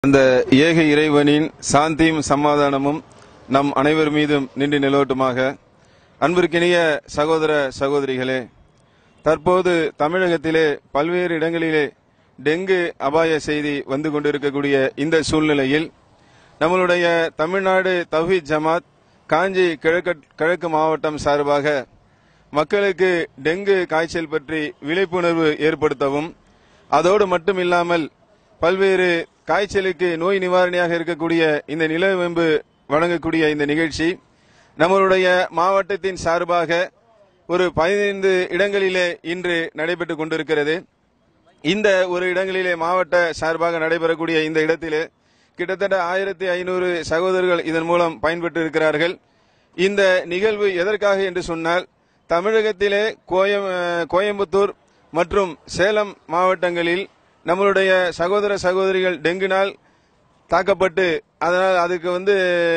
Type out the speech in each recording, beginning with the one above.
அந்த ஏக இறைவனின் சாந்தியும் சமாதானமும் நம் அனைவர் மீதும் நின்று நிலவட்டுமாக அன்பிற்கினிய சகோதர சகோதரிகளே தற்போது தமிழகத்திலே பல்வேறு இடங்களிலே டெங்கு அபாய செய்தி வந்து கொண்டிருக்கக்கூடிய இந்த சூழ்நிலையில் நம்மளுடைய தமிழ்நாடு தவ்ஹீத் ஜமாத் காஞ்சி கிழக்கு கிழக்கு மாவட்டம் சார்பாக மக்களுக்கு டெங்கு காய்ச்சல் பற்றி விழிப்புணர்வு ஏற்படுத்தவும் அதோடு மட்டுமில்லாமல் பல்வேறு காய்ச்சலுக்கு நோய் நிவாரணியாக இருக்கக்கூடிய இந்த நிலவேம்பு வழங்கக்கூடிய இந்த நிகழ்ச்சி நம்மளுடைய மாவட்டத்தின் சார்பாக ஒரு பதினைந்து இடங்களிலே இன்று நடைபெற்றுக் கொண்டிருக்கிறது இந்த ஒரு இடங்களிலே மாவட்ட சார்பாக நடைபெறக்கூடிய இந்த இடத்திலே கிட்டத்தட்ட ஆயிரத்தி ஐநூறு சகோதரர்கள் இதன் மூலம் பயன்பெற்று இருக்கிறார்கள் இந்த நிகழ்வு எதற்காக என்று சொன்னால் தமிழகத்திலே கோயம் கோயம்புத்தூர் மற்றும் சேலம் மாவட்டங்களில் நம்மளுடைய சகோதர சகோதரிகள் டெங்குனால் தாக்கப்பட்டு அதனால் அதுக்கு வந்து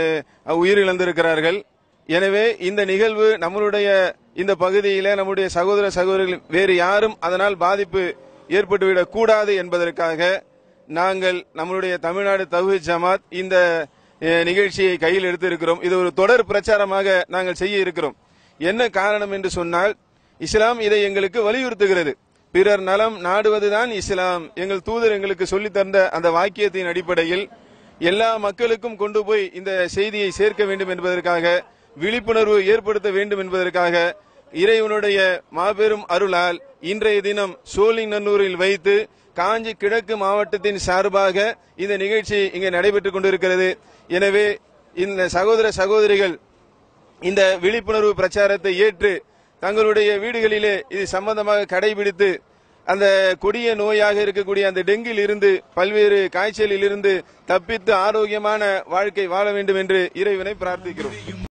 உயிரிழந்திருக்கிறார்கள் எனவே இந்த நிகழ்வு நம்மளுடைய இந்த பகுதியிலே நம்முடைய சகோதர சகோதரிகள் வேறு யாரும் அதனால் பாதிப்பு ஏற்பட்டுவிடக் கூடாது என்பதற்காக நாங்கள் நம்மளுடைய தமிழ்நாடு தவ்ஹி ஜமாத் இந்த அஹ், நிகழ்ச்சியை கையில் எடுத்திருக்கிறோம் இது ஒரு தொடர் பிரச்சாரமாக நாங்கள் செய்ய இருக்கிறோம் என்ன காரணம் என்று சொன்னால் இஸ்லாம் இதை எங்களுக்கு வலியுறுத்துகிறது பிறர் நலம் நாடுவதுதான் இஸ்லாம் எங்கள் தூதர் எங்களுக்கு சொல்லித் தந்த அந்த வாக்கியத்தின் அடிப்படையில் எல்லா மக்களுக்கும் கொண்டு போய் இந்த செய்தியை சேர்க்க வேண்டும் என்பதற்காக விழிப்புணர்வு ஏற்படுத்த வேண்டும் என்பதற்காக இறைவனுடைய மாபெரும் அருளால் இன்றைய தினம் சோழிங்கநல்லூரில் வைத்து காஞ்சி கிழக்கு மாவட்டத்தின் சார்பாக இந்த நிகழ்ச்சி இங்கே நடைபெற்றுக் கொண்டிருக்கிறது எனவே இந்த சகோதர சகோதரிகள் இந்த விழிப்புணர்வு பிரச்சாரத்தை ஏற்று தங்களுடைய வீடுகளிலே இது சம்பந்தமாக கடைபிடித்து அந்த கொடிய நோயாக இருக்கக்கூடிய அந்த டெங்கில் இருந்து பல்வேறு காய்ச்சலில் இருந்து தப்பித்து ஆரோக்கியமான வாழ்க்கை வாழ வேண்டும் என்று இறைவனை பிரார்த்திக்கிறோம்